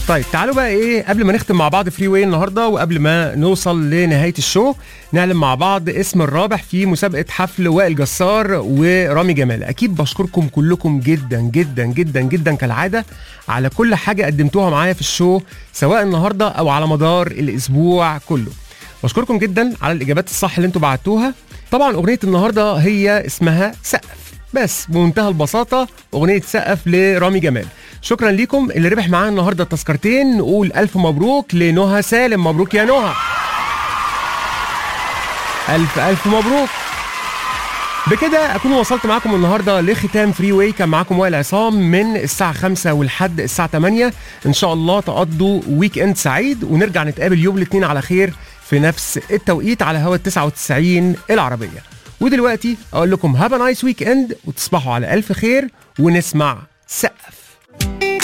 طيب تعالوا بقى ايه قبل ما نختم مع بعض فري واي النهارده وقبل ما نوصل لنهايه الشو نعلم مع بعض اسم الرابح في مسابقه حفل وائل جسار ورامي جمال اكيد بشكركم كلكم جدا جدا جدا جدا كالعاده على كل حاجه قدمتوها معايا في الشو سواء النهارده او على مدار الاسبوع كله بشكركم جدا على الاجابات الصح اللي انتوا بعتوها طبعا اغنيه النهارده هي اسمها سقف بس بمنتهى البساطه اغنيه سقف لرامي جمال شكرا ليكم اللي ربح معانا النهارده التذكرتين نقول الف مبروك لنهى سالم مبروك يا نهى الف الف مبروك بكده اكون وصلت معاكم النهارده لختام فري واي كان معاكم وائل عصام من الساعه 5 ولحد الساعه 8 ان شاء الله تقضوا ويك اند سعيد ونرجع نتقابل يوم الاثنين على خير في نفس التوقيت على هوا 99 العربيه ودلوقتي اقول لكم هاف نايس ويك اند وتصبحوا على الف خير ونسمع سقف